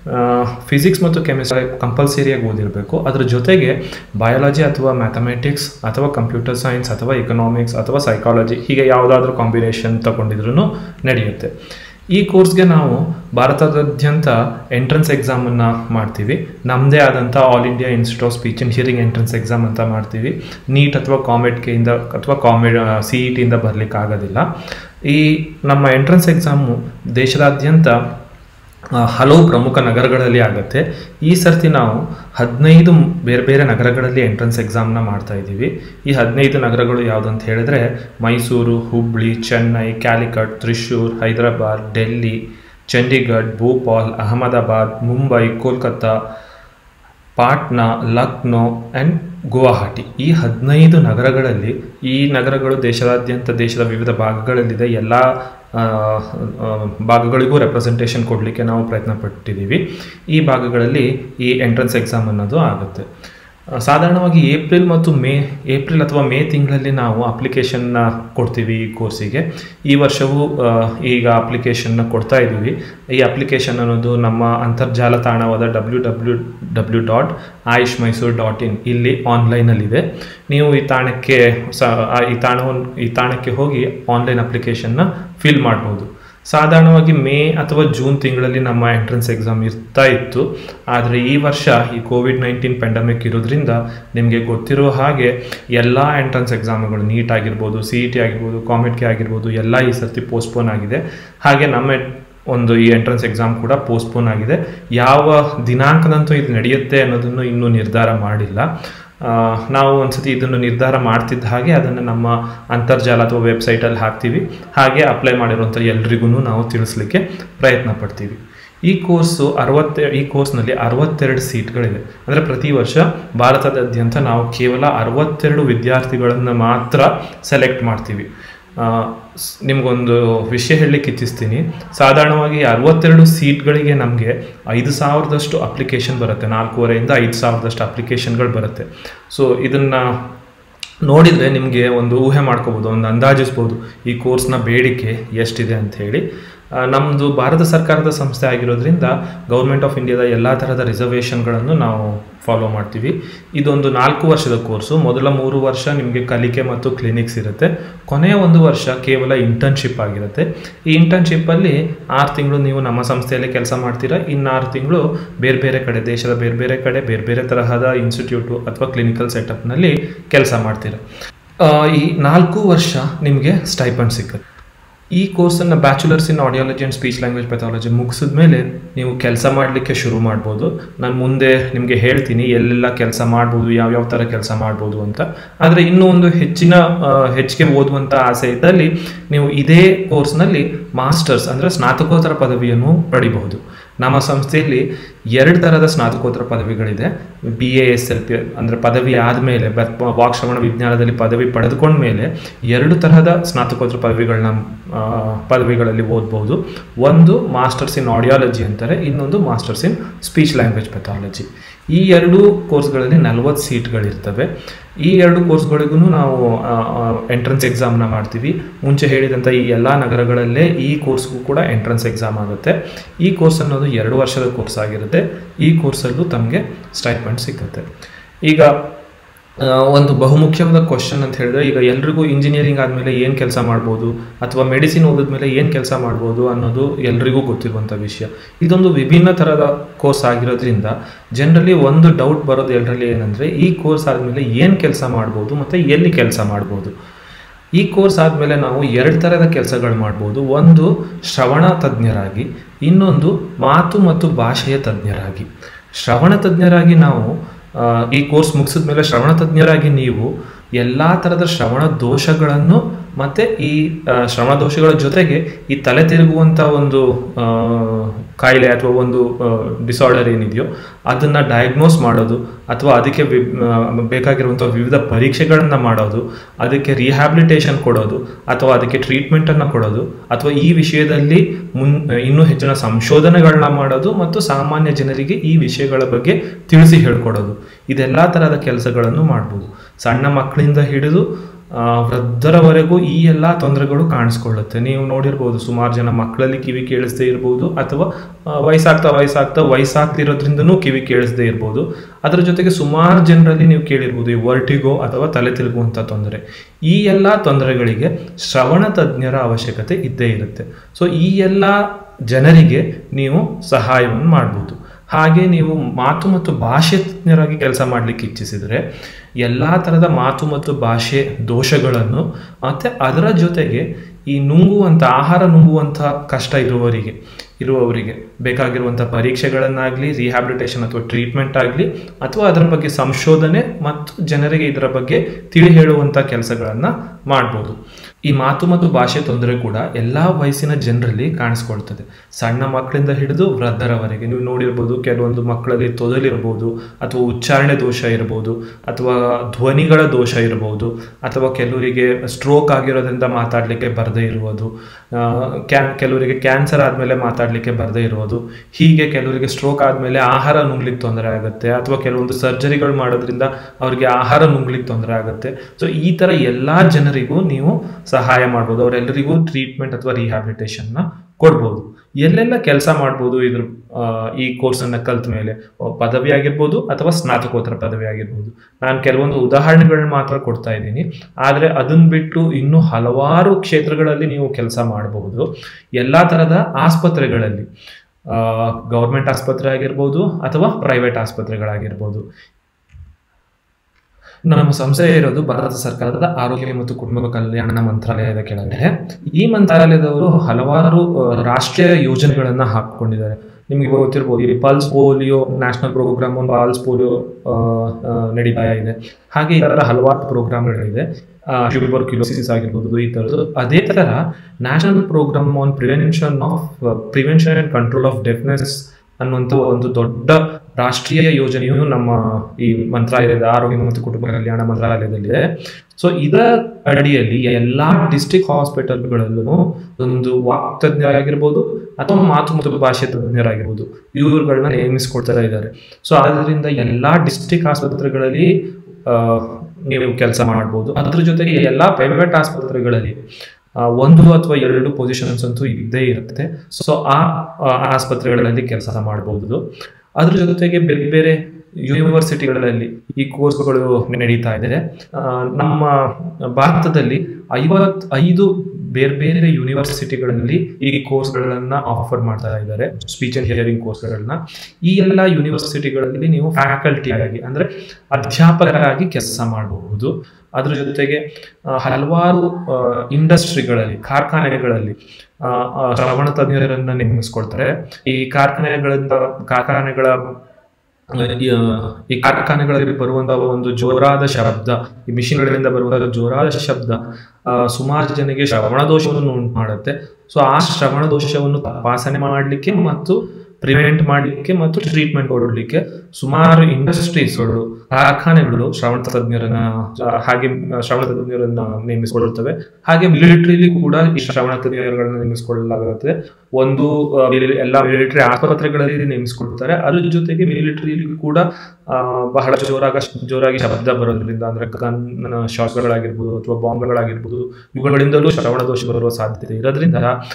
ಫಿಸಿಕ್ಸ್ ಮತ್ತು ಕೆಮಿಸ್ಟ್ರಿ ಕಂಪಲ್ಸರಿಯಾಗಿ ಓದಿರಬೇಕು ಅದ್ರ ಜೊತೆಗೆ ಬಯಾಲಜಿ ಅಥವಾ ಮ್ಯಾಥಮೆಟಿಕ್ಸ್ ಅಥವಾ ಕಂಪ್ಯೂಟರ್ ಸೈನ್ಸ್ ಅಥವಾ ಎಕನಾಮಿಕ್ಸ್ ಅಥವಾ ಸೈಕಾಲಜಿ ಹೀಗೆ ಯಾವುದಾದ್ರೂ ಕಾಂಬಿನೇಷನ್ ತಗೊಂಡಿದ್ರೂ ನಡೆಯುತ್ತೆ ಈ ಕೋರ್ಸ್ಗೆ ನಾವು ಭಾರತದಾದ್ಯಂತ ಎಂಟ್ರೆನ್ಸ್ ಎಕ್ಸಾಮನ್ನು ಮಾಡ್ತೀವಿ ನಮ್ಮದೇ ಆದಂಥ all India institute of speech and hearing entrance exam ಅಂತ ಮಾಡ್ತೀವಿ ನೀಟ್ ಅಥವಾ ಕಾಮೆಡ್ಕೆಯಿಂದ ಅಥವಾ ಕಾಮೆಡ್ ಸಿ ಇ ಟಿಯಿಂದ ಬರಲಿಕ್ಕೆ ಆಗೋದಿಲ್ಲ ಈ ನಮ್ಮ ಎಂಟ್ರೆನ್ಸ್ ಎಕ್ಸಾಮು ದೇಶದಾದ್ಯಂತ ಆ, ಹಲವು ಪ್ರಮುಖ ನಗರಗಳಲ್ಲಿ ಆಗುತ್ತೆ ಈ ಸರ್ತಿ ನಾವು ಹದಿನೈದು ಬೇರೆ ಬೇರೆ ನಗರಗಳಲ್ಲಿ ಎಂಟ್ರೆನ್ಸ್ ಎಕ್ಸಾಮ್ನ ಮಾಡ್ತಾ ಇದ್ದೀವಿ ಈ ಹದಿನೈದು ನಗರಗಳು ಯಾವುದಂತ ಹೇಳಿದ್ರೆ ಮೈಸೂರು ಹುಬ್ಳಿ ಚೆನ್ನೈ ಕ್ಯಾಲಿಕಟ್ ತ್ರಿಶೂರ್ ಹೈದರಾಬಾದ್ ಡೆಲ್ಲಿ ಚಂಡೀಗಢ್ ಭೋಪಾಲ್ ಅಹಮದಾಬಾದ್ ಮುಂಬೈ ಕೋಲ್ಕತ್ತಾ ಪಾಟ್ನಾ ಲಕ್ನೋ ಆ್ಯಂಡ್ ಗುವಾಹಟಿ ಈ ಹದಿನೈದು ನಗರಗಳಲ್ಲಿ ಈ ನಗರಗಳು ದೇಶದಾದ್ಯಂತ ದೇಶದ ವಿವಿಧ ಭಾಗಗಳಲ್ಲಿದೆ ಎಲ್ಲ ಆ, ಆ, ಭಾಗಗಳಿಗೂ ರೆಪ್ರೆಸೆಂಟೇಷನ್ ಕೊಡಲಿಕ್ಕೆ ನಾವು ಪ್ರಯತ್ನ ಪಟ್ಟಿದ್ದೀವಿ ಈ ಭಾಗಗಳಲ್ಲಿ ಈ ಎಂಟ್ರೆನ್ಸ್ ಎಕ್ಸಾಮ್ ಅನ್ನೋದು ಆಗುತ್ತೆ ಆ, ಸಾಧಾರಣವಾಗಿ ಏಪ್ರಿಲ್ ಮತ್ತು ಮೇ ಏಪ್ರಿಲ್ ಅಥವಾ ಮೇ ತಿಂಗಳಲ್ಲಿ ನಾವು ಅಪ್ಲಿಕೇಶನ್ನ ಕೊಡ್ತೀವಿ ಈ ಕೋರ್ಸಿಗೆ ಈ ವರ್ಷವೂ ಆ, ಈಗ ಅಪ್ಲಿಕೇಶನ್ನ ಕೊಡ್ತಾ ಇದ್ದೀವಿ ಈ ಅಪ್ಲಿಕೇಶನ್ ಅನ್ನೋದು ನಮ್ಮ ಅಂತರ್ಜಾಲ ತಾಣವಾದ W W W dot AIISH Mysuru dot in ಇಲ್ಲಿ ಆನ್ಲೈನಲ್ಲಿದೆ ನೀವು ಈ ತಾಣಕ್ಕೆ ಸ ಆ ಈ ತಾಣವನ್ನು ಈ ತಾಣಕ್ಕೆ ಹೋಗಿ ಆನ್ಲೈನ್ ಅಪ್ಲಿಕೇಶನ್ನ ಫಿಲ್ ಮಾಡ್ಬೋದು ಸಾಧಾರಣವಾಗಿ ಮೇ ಅಥವಾ ಜೂನ್ ತಿಂಗಳಲ್ಲಿ ನಮ್ಮ ಎಂಟ್ರೆನ್ಸ್ ಎಕ್ಸಾಮ್ ಇರ್ತಾ ಇತ್ತು ಆದರೆ ಈ ವರ್ಷ ಈ ಕೋವಿಡ್ ನೈನ್ಟೀನ್ ಪೆಂಡಮಿಕ್ ಇರೋದ್ರಿಂದ ನಿಮಗೆ ಗೊತ್ತಿರೋ ಹಾಗೆ ಎಲ್ಲ ಎಂಟ್ರೆನ್ಸ್ ಎಕ್ಸಾಮ್ಗಳು ನೀಟ್ ಆಗಿರ್ಬೋದು ಸಿ ಇ ಟಿ ಆಗಿರ್ಬೋದು ಕಾಮೆಟ್ಗೆ ಆಗಿರ್ಬೋದು ಎಲ್ಲ ಈ ಸರ್ತಿ ಪೋಸ್ಟ್ಪೋನ್ ಆಗಿದೆ ಹಾಗೆ ನಮ್ಮ ಒಂದು ಈ ಎಂಟ್ರೆನ್ಸ್ ಎಕ್ಸಾಮ್ ಕೂಡ ಪೋಸ್ಟ್ಪೋನ್ ಆಗಿದೆ ಯಾವ ದಿನಾಂಕದಂತೂ ಇದು ನಡೆಯುತ್ತೆ ಅನ್ನೋದನ್ನು ಇನ್ನೂ ನಿರ್ಧಾರ ಮಾಡಿಲ್ಲ ಆ, ನಾವು ಒಂದ್ಸತಿ ಇದನ್ನು ನಿರ್ಧಾರ ಮಾಡ್ತಿದ್ದ ಹಾಗೆ ಅದನ್ನು ನಮ್ಮ ಅಂತರ್ಜಾಲ ಅಥವಾ ವೆಬ್ಸೈಟಲ್ಲಿ ಹಾಕ್ತೀವಿ ಹಾಗೆ ಅಪ್ಲೈ ಮಾಡಿರುವಂಥ ಎಲ್ರಿಗೂ ನಾವು ತಿಳಿಸ್ಲಿಕ್ಕೆ ಪ್ರಯತ್ನ ಪಡ್ತೀವಿ ಈ ಕೋರ್ಸು ಅರವತ್ತೆ ಈ ಕೋರ್ಸ್ನಲ್ಲಿ ಅರವತ್ತೆರಡು ಸೀಟ್ಗಳಿವೆ ಅಂದರೆ ಪ್ರತಿ ವರ್ಷ ಭಾರತದಾದ್ಯಂತ ನಾವು ಕೇವಲ ಅರವತ್ತೆರಡು ವಿದ್ಯಾರ್ಥಿಗಳನ್ನು ಮಾತ್ರ ಸೆಲೆಕ್ಟ್ ಮಾಡ್ತೀವಿ ಆ, ಸ್- ನಿಮ್ಗೊಂದು ವಿಷಯ ಹೇಳಲಿಕ್ಕೆ ಇಚ್ಛಿಸ್ತೀನಿ ಸಾಧಾರಣವಾಗಿ ಅರವತ್ತೆರಡು ಸೀಟ್ಗಳಿಗೆ ನಮಗೆ ಐದು ಸಾವಿರದಷ್ಟು ಅಪ್ಲಿಕೇಶನ್ ಬರುತ್ತೆ ನಾಲ್ಕೂವರೆಯಿಂದ ಐದು ಸಾವಿರದಷ್ಟು ಅಪ್ಲಿಕೇಶನ್ಗಳು ಬರುತ್ತೆ ಸೊ ಇದನ್ನು ನೋಡಿದರೆ ನಿಮಗೆ ಒಂದು ಊಹೆ ಮಾಡ್ಕೋಬೋದು ಒಂದು ಅಂದಾಜಿಸ್ಬೋದು ಈ ಕೋರ್ಸ್ನ ಬೇಡಿಕೆ ಎಷ್ಟಿದೆ ಅಂತ ಹೇಳಿ ನಮ್ಮದು ಭಾರತ ಸರ್ಕಾರದ ಸಂಸ್ಥೆ ಆಗಿರೋದ್ರಿಂದ ಗೌರ್ಮೆಂಟ್ ಆಫ್ ಇಂಡಿಯಾದ ಎಲ್ಲ ಥರದ ರಿಸರ್ವೇಷನ್ಗಳನ್ನು ನಾವು ಫಾಲೋ ಮಾಡ್ತೀವಿ ಇದೊಂದು ನಾಲ್ಕು ವರ್ಷದ ಕೋರ್ಸು ಮೊದಲ ಮೂರು ವರ್ಷ ನಿಮಗೆ ಕಲಿಕೆ ಮತ್ತು ಕ್ಲಿನಿಕ್ಸ್ ಇರುತ್ತೆ ಕೊನೆಯ ಒಂದು ವರ್ಷ ಕೇವಲ ಇಂಟರ್ನ್ಶಿಪ್ ಆಗಿರುತ್ತೆ ಈ ಇಂಟರ್ನ್ಶಿಪ್ಪಲ್ಲಿ ಆರು ತಿಂಗಳು ನೀವು ನಮ್ಮ ಸಂಸ್ಥೆಯಲ್ಲಿ ಕೆಲಸ ಮಾಡ್ತೀರಾ ಇನ್ನು ಆರು ತಿಂಗಳು ಬೇರೆ ಬೇರೆ ಕಡೆ ದೇಶದ ಬೇರೆ ಬೇರೆ ಕಡೆ ಬೇರೆ ಬೇರೆ ತರಹದ ಇನ್ಸ್ಟಿಟ್ಯೂಟು ಅಥವಾ ಕ್ಲಿನಿಕಲ್ ಸೆಟಪ್ನಲ್ಲಿ ಕೆಲಸ ಮಾಡ್ತೀರಾ ಆ, ಈ ನಾಲ್ಕು ವರ್ಷ ನಿಮಗೆ ಸ್ಟೈಪಂಡ್ ಸಿಗುತ್ತೆ ಈ ಕೋರ್ಸನ್ನು bachelors in audiology and speech language pathology ಮುಗಿಸಿದ ಮೇಲೆ ನೀವು ಕೆಲಸ ಮಾಡಲಿಕ್ಕೆ ಶುರು ಮಾಡ್ಬೋದು ನಾನು ಮುಂದೆ ನಿಮಗೆ ಹೇಳ್ತೀನಿ ಎಲ್ಲೆಲ್ಲ ಕೆಲಸ ಮಾಡ್ಬೋದು ಯಾವ್ಯಾವ ಥರ ಕೆಲಸ ಮಾಡ್ಬೋದು ಅಂತ ಆದರೆ ಇನ್ನೂ ಒಂದು ಹೆಚ್ಚಿನ ಆ, ಹೆಚ್ಚಿಗೆ ಓದುವಂಥ ಆಸೆ ಇದ್ದಲ್ಲಿ ನೀವು ಇದೇ ಕೋರ್ಸ್ನಲ್ಲಿ ಮಾಸ್ಟರ್ಸ್ ಅಂದರೆ ಸ್ನಾತಕೋತ್ತರ ಪದವಿಯನ್ನು ಪಡಿಬಹುದು ನಮ್ಮ ಸಂಸ್ಥೆಯಲ್ಲಿ ಎರಡು ಥರದ ಸ್ನಾತಕೋತ್ತರ ಪದವಿಗಳಿದೆ B A S L P ಅಂದರೆ ಪದವಿ ಆದಮೇಲೆ ವಾಕ್ಶ್ರವಣ ವಿಜ್ಞಾನದಲ್ಲಿ ಪದವಿ ಪಡೆದುಕೊಂಡ ಮೇಲೆ ಎರಡು ತರಹದ ಸ್ನಾತಕೋತ್ತರ ಪದವಿಗಳನ್ನ ಆ, ಪದವಿಗಳಲ್ಲಿ ಓದ್ಬೋದು ಒಂದು ಮಾಸ್ಟರ್ಸ್ ಇನ್ ಆಡಿಯಾಲಜಿ ಅಂತಾರೆ ಇನ್ನೊಂದು masters in speech language pathology ಈ ಎರಡು ಕೋರ್ಸ್ಗಳಲ್ಲಿ ನಲವತ್ತು ಸೀಟ್ಗಳಿರ್ತವೆ ಈ ಎರಡು ಕೋರ್ಸ್ಗಳಿಗೂ ನಾವು ಎಂಟ್ರೆನ್ಸ್ ಎಕ್ಸಾಮ್ನ ಮಾಡ್ತೀವಿ ಮುಂಚೆ ಹೇಳಿದಂಥ ಈ ಎಲ್ಲ ನಗರಗಳಲ್ಲೇ ಈ ಕೋರ್ಸ್ಗೂ ಕೂಡ ಎಂಟ್ರೆನ್ಸ್ ಎಕ್ಸಾಮ್ ಆಗುತ್ತೆ ಈ ಕೋರ್ಸ್ ಅನ್ನೋದು ಎರಡು ವರ್ಷದ ಕೋರ್ಸ್ ಆಗಿರುತ್ತೆ ಈ ಕೋರ್ಸಲ್ಲೂ ತಮಗೆ ಸ್ಟೈಪಂಡ್ ಸಿಗುತ್ತೆ ಈಗ ಆ, ಒಂದು ಬಹುಮುಖ್ಯವಾದ ಕ್ವಶನ್ ಅಂತ ಹೇಳಿದ್ರೆ ಈಗ ಎಲ್ರಿಗೂ ಇಂಜಿನಿಯರಿಂಗ್ ಆದಮೇಲೆ ಏನು ಕೆಲಸ ಮಾಡ್ಬೋದು ಅಥವಾ ಮೆಡಿಸಿನ್ ಓದಿದ್ಮೇಲೆ ಏನು ಕೆಲಸ ಮಾಡ್ಬೋದು ಅನ್ನೋದು ಎಲ್ರಿಗೂ ಗೊತ್ತಿರುವಂಥ ವಿಷಯ ಇದೊಂದು ವಿಭಿನ್ನ ಥರದ ಕೋರ್ಸ್ ಆಗಿರೋದ್ರಿಂದ ಜನರಲಿ ಒಂದು ಡೌಟ್ ಬರೋದು ಎಲ್ಲರಲ್ಲಿ ಏನಂದರೆ ಈ ಕೋರ್ಸ್ ಆದಮೇಲೆ ಏನು ಕೆಲಸ ಮಾಡ್ಬೋದು ಮತ್ತು ಎಲ್ಲಿ ಕೆಲಸ ಮಾಡ್ಬೋದು ಈ ಕೋರ್ಸ್ ಆದಮೇಲೆ ನಾವು ಎರಡು ಥರದ ಕೆಲಸಗಳು ಮಾಡ್ಬೋದು ಒಂದು ಶ್ರವಣ ತಜ್ಞರಾಗಿ ಇನ್ನೊಂದು ಮಾತು ಮತ್ತು ಭಾಷೆಯ ತಜ್ಞರಾಗಿ ಶ್ರವಣ ತಜ್ಞರಾಗಿ ನಾವು ಆ, ಈ ಕೋರ್ಸ್ ಮುಗಿಸಿದ ಮೇಲೆ ಶ್ರವಣ ತಜ್ಞರಾಗಿ ನೀವು ಎಲ್ಲ ಥರದ ಶ್ರವಣ ದೋಷಗಳನ್ನು ಮತ್ತು ಈ ಆ, ಶ್ರವಣ ದೋಷಗಳ ಜೊತೆಗೆ ಈ ತಲೆ ತಿರುಗುವಂಥ ಒಂದು ಆ, ಕಾಯಿಲೆ ಅಥವಾ ಒಂದು ಡಿಸಾರ್ಡರ್ ಏನಿದೆಯೋ ಅದನ್ನು ಡಯಾಗ್ನೋಸ್ ಮಾಡೋದು ಅಥವಾ ಅದಕ್ಕೆ ವಿ ಆ, ಬೇಕಾಗಿರುವಂಥ ವಿವಿಧ ಪರೀಕ್ಷೆಗಳನ್ನು ಮಾಡೋದು ಅದಕ್ಕೆ ರಿಹ್ಯಾಬಿಲಿಟೇಷನ್ ಕೊಡೋದು ಅಥವಾ ಅದಕ್ಕೆ ಟ್ರೀಟ್ಮೆಂಟನ್ನು ಕೊಡೋದು ಅಥವಾ ಈ ವಿಷಯದಲ್ಲಿ ಮುನ್ ಇನ್ನೂ ಹೆಚ್ಚಿನ ಸಂಶೋಧನೆಗಳನ್ನ ಮಾಡೋದು ಮತ್ತು ಸಾಮಾನ್ಯ ಜನರಿಗೆ ಈ ವಿಷಯಗಳ ಬಗ್ಗೆ ತಿಳಿಸಿ ಹೇಳ್ಕೊಡೋದು ಇದೆಲ್ಲ ಥರದ ಕೆಲಸಗಳನ್ನು ಮಾಡ್ಬೋದು ಸಣ್ಣ ಮಕ್ಕಳಿಂದ ಹಿಡಿದು ಆ, ವೃದ್ಧರವರೆಗೂ ಈ ಎಲ್ಲ ತೊಂದರೆಗಳು ಕಾಣಿಸ್ಕೊಳ್ಳುತ್ತೆ ನೀವು ನೋಡಿರ್ಬೋದು ಸುಮಾರು ಜನ ಮಕ್ಕಳಲ್ಲಿ ಕಿವಿ ಕೇಳಿಸದೇ ಇರ್ಬೋದು ಅಥವಾ ಆ, ವಯಸ್ಸಾಗ್ತಾ ವಯಸ್ಸಾಗ್ತಾ ವಯಸ್ಸಾಗ್ತಿರೋದ್ರಿಂದನೂ ಕಿವಿ ಕೇಳಿಸದೇ ಇರ್ಬೋದು ಅದರ ಜೊತೆಗೆ ಸುಮಾರು ಜನರಲ್ಲಿ ನೀವು ಕೇಳಿರ್ಬೋದು ಈ ವರ್ಟಿಗೋ ಅಥವಾ ತಲೆ ತಿರುಗುವಂಥ ತೊಂದರೆ ಈ ಎಲ್ಲ ತೊಂದರೆಗಳಿಗೆ ಶ್ರವಣ ತಜ್ಞರ ಅವಶ್ಯಕತೆ ಇದ್ದೇ ಇರುತ್ತೆ ಸೊ ಈ ಎಲ್ಲ ಜನರಿಗೆ ನೀವು ಸಹಾಯವನ್ನು ಮಾಡ್ಬೋದು ಹಾಗೆ ನೀವು ಮಾತು ಮತ್ತು ಭಾಷೆ ತಜ್ಞರಾಗಿ ಕೆಲಸ ಮಾಡಲಿಕ್ಕೆ ಇಚ್ಛಿಸಿದರೆ ಎಲ್ಲ ಥರದ ಮಾತು ಮತ್ತು ಭಾಷೆ ದೋಷಗಳನ್ನು ಮತ್ತು ಅದರ ಜೊತೆಗೆ ಈ ನುಂಗುವಂಥ ಆಹಾರ ನುಂಗುವಂಥ ಕಷ್ಟ ಇರುವವರಿಗೆ ಇರುವವರಿಗೆ ಬೇಕಾಗಿರುವಂಥ ಪರೀಕ್ಷೆಗಳನ್ನಾಗಲಿ ರಿಹ್ಯಾಬಿಲಿಟೇಷನ್ ಅಥವಾ ಟ್ರೀಟ್ಮೆಂಟ್ ಆಗಲಿ ಅಥವಾ ಅದರ ಬಗ್ಗೆ ಸಂಶೋಧನೆ ಮತ್ತು ಜನರಿಗೆ ಇದರ ಬಗ್ಗೆ ತಿಳಿ ಹೇಳುವಂಥ ಕೆಲಸಗಳನ್ನು ಮಾಡ್ಬೋದು ಈ ಮಾತು ಮತ್ತು ಭಾಷೆ ತೊಂದರೆ ಕೂಡ ಎಲ್ಲ ವಯಸ್ಸಿನ ಜನರಲ್ಲಿ ಕಾಣಿಸ್ಕೊಳ್ತದೆ ಸಣ್ಣ ಮಕ್ಕಳಿಂದ ಹಿಡಿದು ವೃದ್ಧರವರೆಗೆ ನೀವು ನೋಡಿರ್ಬೋದು ಕೆಲವೊಂದು ಮಕ್ಕಳಲ್ಲಿ ತೊದಲಿರ್ಬೋದು ಅಥವಾ ಉಚ್ಚಾರಣೆ ದೋಷ ಇರ್ಬೋದು ಅಥವಾ ಧ್ವನಿಗಳ ದೋಷ ಇರ್ಬೋದು ಅಥವಾ ಕೆಲವರಿಗೆ ಸ್ಟ್ರೋಕ್ ಆಗಿರೋದ್ರಿಂದ ಮಾತಾಡಲಿಕ್ಕೆ ಬರದೇ ಇರುವುದು ಆ, ಕ್ಯಾ ಕೆಲವರಿಗೆ ಕ್ಯಾನ್ಸರ್ ಆದಮೇಲೆ ಮಾತಾಡಲಿಕ್ಕೆ ಬರದೇ ಇರುವುದು ಹೀಗೆ ಕೆಲವರಿಗೆ ಸ್ಟ್ರೋಕ್ ಆದಮೇಲೆ ಆಹಾರ ನುಂಗ್ಲಿಕ್ಕೆ ತೊಂದರೆ ಆಗುತ್ತೆ ಅಥವಾ ಕೆಲವೊಂದು ಸರ್ಜರಿಗಳು ಮಾಡೋದ್ರಿಂದ ಅವರಿಗೆ ಆಹಾರ ನುಂಗ್ಲಿಕ್ಕೆ ತೊಂದರೆ ಆಗುತ್ತೆ ಸೊ ಈ ಥರ ಎಲ್ಲ ಜನರಿಗೂ ನೀವು ಸಹಾಯ ಮಾಡ್ಬೋದು ಅವರೆಲ್ಲರಿಗೂ ಟ್ರೀಟ್ಮೆಂಟ್ ಅಥವಾ ರಿಹ್ಯಾಬಿಲಿಟೇಷನ್ನ ಕೊಡ್ಬೋದು ಎಲ್ಲೆಲ್ಲ ಕೆಲಸ ಮಾಡ್ಬೋದು ಇದ್ರ ಆ, ಈ ಕೋರ್ಸನ್ನು ಕಲ್ತ ಮೇಲೆ ಪದವಿ ಆಗಿರ್ಬೋದು ಅಥವಾ ಸ್ನಾತಕೋತ್ತರ ಪದವಿ ಆಗಿರ್ಬೋದು ನಾನು ಕೆಲವೊಂದು ಉದಾಹರಣೆಗಳನ್ನ ಮಾತ್ರ ಕೊಡ್ತಾ ಇದ್ದೀನಿ ಆದರೆ ಅದನ್ನ ಬಿಟ್ಟು ಇನ್ನೂ ಹಲವಾರು ಕ್ಷೇತ್ರಗಳಲ್ಲಿ ನೀವು ಕೆಲಸ ಮಾಡಬಹುದು ಎಲ್ಲ ಥರದ ಆಸ್ಪತ್ರೆಗಳಲ್ಲಿ ಗೌರ್ಮೆಂಟ್ ಆಸ್ಪತ್ರೆ ಆಗಿರ್ಬೋದು ಅಥವಾ ಪ್ರೈವೇಟ್ ಆಸ್ಪತ್ರೆಗಳಾಗಿರ್ಬೋದು ನಮ್ಮ ಸಂಸ್ಥೆ ಇರೋದು ಭಾರತ ಸರ್ಕಾರದ ಆರೋಗ್ಯ ಮತ್ತು ಕುಟುಂಬ ಕಲ್ಯಾಣ ಮಂತ್ರಾಲಯದ ಕೆಳಗಡೆ ಈ ಮಂತ್ರಾಲಯದವರು ಹಲವಾರು ಆ, ರಾಷ್ಟ್ರೀಯ ಯೋಜನೆಗಳನ್ನ ಹಾಕಿಕೊಂಡಿದ್ದಾರೆ ನಿಮಗೆ ಗೊತ್ತಿರ್ಬೋದು ಈ ಪಲ್ಸ್ ಪೋಲಿಯೋ ನ್ಯಾಷನಲ್ ಪ್ರೋಗ್ರಾಮ್ ಒಂದು ಪಲ್ಸ್ ಪೋಲಿಯೋ ನಡೀತಾ ಇದೆ ಹಾಗೆ ಈ ಥರ ಹಲವಾರು ಪ್ರೋಗ್ರಾಮ್ಗಳಿದೆ ಟ್ಯೂಬರ್ಕ್ಯುಲೋಸಿಸ್ ಆಗಿರ್ಬೋದು ಈ ಥರದ್ದು ಅದೇ ಥರ national programme on prevention of prevention and control of deafness ಅನ್ನುವಂಥ ಒಂದು ದೊಡ್ಡ ರಾಷ್ಟ್ರೀಯ ಯೋಜನೆಯು ನಮ್ಮ ಈ ಮಂತ್ರಾಲಯದ ಆರೋಗ್ಯ ಮತ್ತು ಕುಟುಂಬ ಕಲ್ಯಾಣ ಮಂತ್ರಾಲಯದಲ್ಲಿದೆ ಸೊ ಇದರ ಅಡಿಯಲ್ಲಿ ಎಲ್ಲ ಡಿಸ್ಟ್ರಿಕ್ಟ್ ಹಾಸ್ಪಿಟಲ್ಗಳಲ್ಲೂ ಒಂದು ವಾಕ್ತಜ್ಞ ಆಗಿರ್ಬೋದು ಅಥವಾ ಮಾತು ಮತ್ತು ಭಾಷೆ ತಜ್ಞರಾಗಿರ್ಬೋದು ಇವುಗಳನ್ನ ನೇಮಿಸ್ಕೊಳ್ತಾ ಇದ್ದಾರೆ ಸೊ ಅದರಿಂದ ಎಲ್ಲ ಡಿಸ್ಟ್ರಿಕ್ಟ್ ಆಸ್ಪತ್ರೆಗಳಲ್ಲಿ ಆ, ನೀವು ಕೆಲಸ ಮಾಡ್ಬೋದು ಅದ್ರ ಜೊತೆಗೆ ಎಲ್ಲ ಪ್ರೈವೇಟ್ ಆಸ್ಪತ್ರೆಗಳಲ್ಲಿ ಆ, ಒಂದು ಅಥವಾ ಎರಡು ಪೊಸಿಷನ್ಸ್ ಅಂತೂ ಇದ್ದೇ ಇರುತ್ತೆ ಸೊ ಆ ಆ ಆಸ್ಪತ್ರೆಗಳಲ್ಲಿ ಕೆಲಸ ಮಾಡಬಹುದು ಅದ್ರ ಜೊತೆಗೆ ಬೇರೆ ಬೇರೆ ಯೂನಿವರ್ಸಿಟಿಗಳಲ್ಲಿ ಈ ಕೋರ್ಸ್ಗಳು ನಡೀತಾ ಇದೆ ಆ, ನಮ್ಮ ಭಾರತದಲ್ಲಿ ಐವತ್ ಐದು ಬೇರೆ ಬೇರೆ ಯೂನಿವರ್ಸಿಟಿಗಳಲ್ಲಿ ಈ ಕೋರ್ಸ್ಗಳನ್ನ ಆಫರ್ ಮಾಡ್ತಾ ಇದ್ದಾರೆ ಸ್ಪೀಚ್ ಅಂಡ್ ಹಿಯರಿಂಗ್ ಕೋರ್ಸ್ಗಳನ್ನ ಈ ಎಲ್ಲ ಯೂನಿವರ್ಸಿಟಿಗಳಲ್ಲಿ ನೀವು ಫ್ಯಾಕಲ್ಟಿ ಆಗಿ ಅಂದ್ರೆ ಅಧ್ಯಾಪಕರಾಗಿ ಕೆಲಸ ಮಾಡಬಹುದು ಅದ್ರ ಜೊತೆಗೆ ಆ, ಹಲವಾರು ಇಂಡಸ್ಟ್ರಿಗಳಲ್ಲಿ ಕಾರ್ಖಾನೆಗಳಲ್ಲಿ ಆ, ಆ, ಶ್ರವಣ ತಜ್ಞರನ್ನ ನೇಮಿಸ್ಕೊಳ್ತಾರೆ ಈ ಕಾರ್ಖಾನೆಗಳಿಂದ ಕಾರ್ಖಾನೆಗಳ ಈ, ಆ, ಈ ಕಾರ್ಖಾನೆಗಳಲ್ಲಿ ಬರುವಂತಹ ಒಂದು ಜೋರಾದ ಶಬ್ದ ಈ ಮಿಷಿನ್ಗಳಿಂದ ಬರುವಂತಹ ಜೋರಾದ ಶಬ್ದ ಆ, ಸುಮಾರು ಜನರಿಗೆ ಶ್ರವಣ ದೋಷವನ್ನು ಉಂಟು ಮಾಡುತ್ತೆ ಸೊ ಆ ಶ್ರವಣ ದೋಷವನ್ನು ತಪಾಸಣೆ ಮಾಡಲಿಕ್ಕೆ ಮತ್ತು ಪ್ರಿವೆಂಟ್ ಮಾಡಲಿಕ್ಕೆ ಮತ್ತು ಟ್ರೀಟ್ಮೆಂಟ್ ಕೊಡಲಿಕ್ಕೆ ಸುಮಾರು ಇಂಡಸ್ಟ್ರೀಸ್ಗಳು ಕಾರ್ಖಾನೆಗಳು ಶ್ರವಣ ತಜ್ಞರನ್ನ ಆ, ಹಾಗೆ ಶ್ರವಣ ತಜ್ಞರನ್ನ ನೇಮಿಸಿಕೊಳ್ಳುತ್ತವೆ ಹಾಗೆ ಮಿಲಿಟರಿಲಿ ಕೂಡ ಈ ಶ್ರವಣ ತಜ್ಞರುಗಳನ್ನ ನೇಮಿಸಿಕೊಳ್ಳಲಾಗುತ್ತೆ ಒಂದು ಆ, ಮಿಲಿ- ಎಲ್ಲ ಮಿಲಿಟರಿ ಆಸ್ಪತ್ರೆಗಳಲ್ಲಿ ನೇಮಿಸಿಕೊಳ್ತಾರೆ ಅದ್ರ ಜೊತೆಗೆ ಮಿಲಿಟರಿಲಿ ಕೂಡ ಆ, ಬಹಳ ಜೋರಾಗ ಜೋರಾಗಿ ಶಬ್ದ ಬರೋದ್ರಿಂದ ಅಂದ್ರೆ ಗನ್ ಶಾಟ್ಗಳಾಗಿರ್ಬೋದು ಅಥವಾ ಬಾಂಬ್ಗಳಾಗಿರ್ಬೋದು ಇವುಗಳಿಂದಲೂ ಶ್ರವಣ ದೋಷ ಬರುವ ಸಾಧ್ಯತೆ ಇರೋದ್ರಿಂದ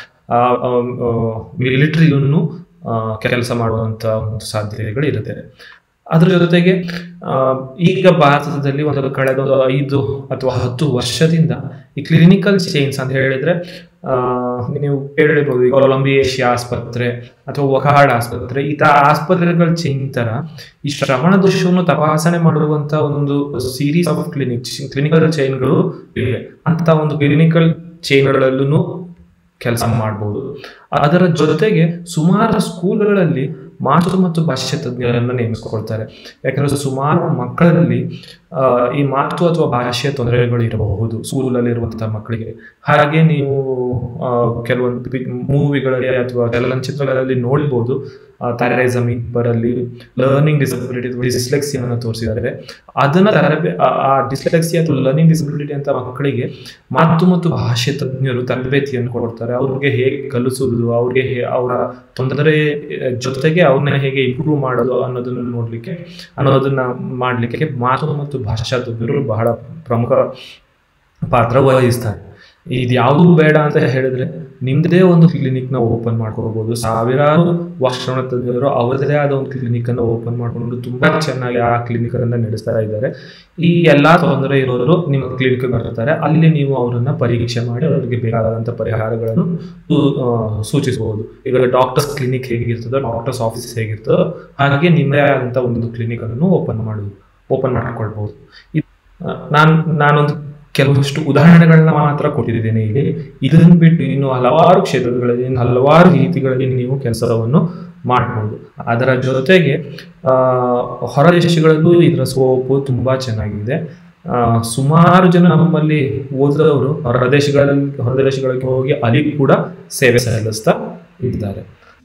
ಮಿಲಿಟರಿಯನ್ನು ಕೆಲಸ ಮಾಡುವಂತ ಒಂದು ಸಾಧ್ಯತೆಗಳು ಇರುತ್ತೆ ಅದ್ರ ಜೊತೆಗೆ ಆ, ಈಗ ಭಾರತದಲ್ಲಿ ಒಂದು ಕಳೆದ ಒಂದು ಐದು ಅಥವಾ ಹತ್ತು ವರ್ಷದಿಂದ ಈ ಕ್ಲಿನಿಕಲ್ ಚೇಂಜ್ ಅಂತ ಹೇಳಿದ್ರೆ ಆ, ನೀವು ಕೇಳಿರ್ಬೋದು ಈಗ ಕೊಲಂಬಿ ಏಷ್ಯಾ ಆಸ್ಪತ್ರೆ ಅಥವಾ ವಕಾಡ್ ಆಸ್ಪತ್ರೆ ಈ ತರ ಆಸ್ಪತ್ರೆಗಳ ಚೇಂಜ್ ತರ ಈ ಶ್ರವಣ ದೋಷವನ್ನು ತಪಾಸಣೆ ಮಾಡುವಂತ ಒಂದು ಸೀರೀಸ್ ಆಫ್ ಕ್ಲಿನಿಕ್ ಕ್ಲಿನಿಕಲ್ ಚೈನ್ಗಳು ಇವೆ ಅಂತ ಒಂದು ಕ್ಲಿನಿಕಲ್ ಚೈನ್ಗಳಲ್ಲೂ ಕೆಲಸ ಮಾಡಬಹುದು ಅದರ ಜೊತೆಗೆ ಸುಮಾರು ಸ್ಕೂಲ್ಗಳಲ್ಲಿ ಮಾತು ಮತ್ತು ಭಾಷೆ ತಜ್ಞರನ್ನು ನೇಮಿಸಿಕೊಳ್ತಾರೆ ಯಾಕಂದ್ರೆ ಸುಮಾರು ಮಕ್ಕಳಲ್ಲಿ ಆ, ಈ ಮಾತು ಅಥವಾ ಭಾಷೆಯ ತೊಂದರೆಗಳು ಇರಬಹುದು ಸ್ಕೂಲಲ್ಲಿ ಇರುವಂತಹ ಮಕ್ಕಳಿಗೆ ಹಾಗೆ ನೀವು ಆ, ಕೆಲವೊಂದು ಮೂವಿಗಳಲ್ಲಿ ಅಥವಾ ಚಲನಚಿತ್ರಗಳಲ್ಲಿ ನೋಡ್ಬೋದು ತಾರೆ ಜಮೀನ್ ಬರಲ್ಲಿ ಲರ್ನಿಂಗ್ ಡಿಸಬಿಲಿಟಿ ಡಿಸ್ಲೆಕ್ಸಿಯನ್ನು ತೋರಿಸಿದ್ದಾರೆ ಅದನ್ನ ತರಬೇ ಆ- ಆ ಡಿಸ್ಲೆಕ್ಸಿ ಅಥವಾ ಲರ್ನಿಂಗ್ ಡಿಸಬಿಲಿಟಿ ಅಂತ ಮಕ್ಕಳಿಗೆ ಮಾತು ಮತ್ತು ಭಾಷೆ ತಜ್ಞರು ತರಬೇತಿಯನ್ನು ಕೊಡ್ತಾರೆ ಅವ್ರಿಗೆ ಹೇಗೆ ಕಲಿಸುವುದು ಅವ್ರಿಗೆ ಹೇ- ಅವರ ತೊಂದರೆ ಜೊತೆಗೆ ಅವ್ರನ್ನ ಹೇಗೆ ಇಂಪ್ರೂವ್ ಮಾಡೋದು ಅನ್ನೋದನ್ನ ನೋಡ್ಲಿಕ್ಕೆ ಅನ್ನೋದನ್ನ ಮಾಡ್ಲಿಕ್ಕೆ ಮಾತು ಮತ್ತು ಭಾಷಾ ತಜ್ಞರು ಬಹಳ ಪ್ರಮುಖ ಪಾತ್ರ ವಹಿಸ್ತಾರೆ ಇದು ಯಾವುದು ಬೇಡ ಅಂತ ಹೇಳಿದ್ರೆ ನಿಮ್ದೇ ಒಂದು ಕ್ಲಿನಿಕ್ ನ ಓಪನ್ ಮಾಡ್ಕೋಬಹುದು ಸಾವಿರಾರು ವಾಶ್ರಮ ತಜ್ಞರು ಅವರದೇ ಆದ ಒಂದು ಕ್ಲಿನಿಕ್ ಅನ್ನು ಓಪನ್ ಮಾಡ್ಕೊಂಡು ತುಂಬಾ ಚೆನ್ನಾಗಿ ಆ ಕ್ಲಿನಿಕ್ ಅನ್ನ ನಡೆಸ್ತಾ ಇದ್ದಾರೆ ಈ ಎಲ್ಲಾ ತೊಂದರೆ ಇರೋರು ನಿಮ್ಮ ಕ್ಲಿನಿಕ್ ಬರ್ತಾರೆ ಅಲ್ಲಿ ನೀವು ಅವರನ್ನ ಪರೀಕ್ಷೆ ಮಾಡಿ ಅವರಿಗೆ ಬೇಕಾದಂತ ಪರಿಹಾರಗಳನ್ನು ಸೂ- ಆ, ಸೂಚಿಸಬಹುದು ಈಗ ಡಾಕ್ಟರ್ಸ್ ಕ್ಲಿನಿಕ್ ಹೇಗಿರ್ತದೋ ಡಾಕ್ಟರ್ಸ್ ಆಫೀಸ್ ಹೇಗಿರ್ತದೋ ಹಾಗೆ ನಿಮ್ಮದೇ ಆದಂತ ಒಂದು ಕ್ಲಿನಿಕ್ ಅನ್ನು ಓಪನ್ ಮಾಡುದು ಓಪನ್ ಮಾಡ್ಕೊಳ್ಬಹುದು ಇದ್- ಆ, ನಾನ್ ನಾನೊಂದು ಕೆಲವಷ್ಟು ಉದಾಹರಣೆಗಳನ್ನ ಮಾತ್ರ ಕೊಟ್ಟಿದ್ದೇನೆ ಇಲ್ಲಿ ಇದನ್ನ ಬಿಟ್ಟು ಇನ್ನು ಹಲವಾರು ಕ್ಷೇತ್ರಗಳಲ್ಲಿ ಇನ್ನು ಹಲವಾರು ರೀತಿಗಳಲ್ಲಿ ನೀವು ಕೆಲಸವನ್ನು ಮಾಡಬಹುದು ಅದರ ಜೊತೆಗೆ ಆ, ಹೊರ ದೇಶಗಳಲ್ಲೂ ಇದರ ಸ್ಕೋಪು ತುಂಬಾ ಚೆನ್ನಾಗಿದೆ ಆ, ಸುಮಾರು ಜನ ನಮ್ಮಲ್ಲಿ ಓದಿದವರು ಹೊರ ದೇಶಗಳಲ್ಲಿ ಹೊರ ದೇಶಗಳಿಗೆ ಹೋಗಿ ಅಲ್ಲಿ ಕೂಡ ಸೇವೆ ಸಲ್ಲಿಸ್ತಾ ಇದ್ದಾರೆ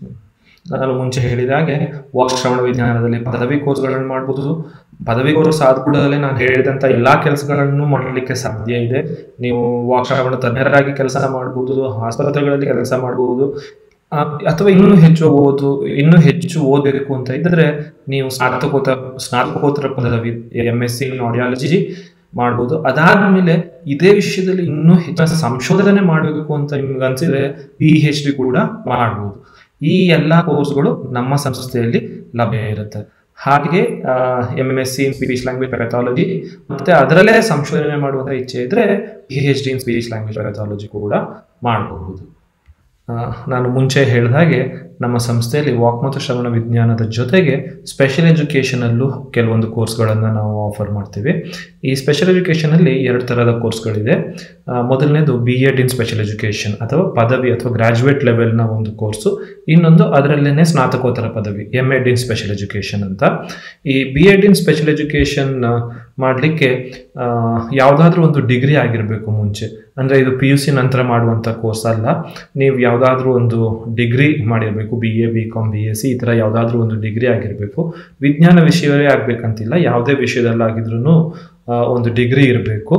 ನಾನು ಮುಂಚೆ ಹೇಳಿದ ಹಾಗೆ ವಾಕ್ ಶ್ರವಣ ವಿಜ್ಞಾನದಲ್ಲಿ ಪದವಿ ಕೋರ್ಸ್ಗಳನ್ನು ಮಾಡ್ಬೋದು ಪದವಿ ಕೋರ್ಸ್ ಆದ ಕೂಡಲೇ ನಾನು ಹೇಳಿದಂಥ ಎಲ್ಲಾ ಕೆಲಸಗಳನ್ನು ಮಾಡಲಿಕ್ಕೆ ಸಾಧ್ಯ ಇದೆ ನೀವು ವಾಕ್ ಶ್ರವಣ ತಜ್ಞರಾಗಿ ಕೆಲಸ ಮಾಡ್ಬೋದು ಆಸ್ಪತ್ರೆಗಳಲ್ಲಿ ಕೆಲಸ ಮಾಡಬಹುದು ಅಥವಾ ಇನ್ನೂ ಹೆಚ್ಚು ಓದು ಇನ್ನೂ ಹೆಚ್ಚು ಓದಬೇಕು ಅಂತ ಇದ್ದರೆ ನೀವು ಸ್ನಾತಕೋತ್ತರ ಸ್ನಾತಕೋತ್ತರ ಪದವಿ M S C in audiology ಮಾಡ್ಬೋದು ಅದಾದ್ಮೇಲೆ ಇದೇ ವಿಷಯದಲ್ಲಿ ಇನ್ನೂ ಹೆಚ್ಚಿನ ಸಂಶೋಧನೆ ಮಾಡಬೇಕು ಅಂತ ನಿಮ್ಗೆ ಅನ್ಸಿದ್ರೆ ಪಿ ಎಚ್ ಡಿ ಕೂಡ ಮಾಡ್ಬೋದು ಈ ಎಲ್ಲ ಕೋರ್ಸ್ಗಳು ನಮ್ಮ ಸಂಸ್ಥೆಯಲ್ಲಿ ಲಭ್ಯ ಇರುತ್ತೆ ಹಾಗೆ M S C in speech language pathology ಮತ್ತೆ ಅದರಲ್ಲೇ ಸಂಶೋಧನೆ ಮಾಡುವಂಥ ಇಚ್ಛೆ ಇದ್ರೆ P H D in speech language pathology ಕೂಡ ಮಾಡಬಹುದು ಆ, ನಾನು ಮುಂಚೆ ಹೇಳಿದ ಹಾಗೆ ನಮ್ಮ ಸಂಸ್ಥೆಯಲ್ಲಿ ವಾಕ್ ಮತ್ತು ಶ್ರವಣ ವಿಜ್ಞಾನದ ಜೊತೆಗೆ ಸ್ಪೆಷಲ್ ಎಜುಕೇಷನಲ್ಲೂ ಕೆಲವೊಂದು ಕೋರ್ಸ್ಗಳನ್ನು ನಾವು ಆಫರ್ ಮಾಡ್ತೀವಿ ಈ ಸ್ಪೆಷಲ್ ಎಜುಕೇಷನಲ್ಲಿ ಎರಡು ಥರದ ಕೋರ್ಸ್ಗಳಿದೆ ಆ, ಮೊದಲನೇದು B Ed in special education ಅಥವಾ ಪದವಿ ಅಥವಾ ಗ್ರಾಜುಯೇಟ್ ಲೆವೆಲ್ನ ಒಂದು ಕೋರ್ಸು ಇನ್ನೊಂದು ಅದರಲ್ಲೇ ಸ್ನಾತಕೋತ್ತರ ಪದವಿ M Ed in special education ಅಂತ ಈ B Ed in special education ಮಾಡಲಿಕ್ಕೆ ಯಾವುದಾದ್ರೂ ಒಂದು ಡಿಗ್ರಿ ಆಗಿರಬೇಕು ಮುಂಚೆ ಅಂದರೆ ಇದು ಪಿ ಯು ಸಿ ನಂತರ ಮಾಡುವಂಥ ಕೋರ್ಸ್ ಅಲ್ಲ ನೀವು ಯಾವುದಾದ್ರೂ ಒಂದು ಡಿಗ್ರಿ ಮಾಡಿರಬೇಕು B A B Com B S C ಈ ಥರ ಯಾವುದಾದ್ರೂ ಒಂದು ಡಿಗ್ರಿ ಆಗಿರಬೇಕು ವಿಜ್ಞಾನ ವಿಷಯವೇ ಆಗಬೇಕಂತಿಲ್ಲ ಯಾವುದೇ ವಿಷಯದಲ್ಲಾಗಿದ್ರೂ ಒಂದು ಡಿಗ್ರಿ ಇರಬೇಕು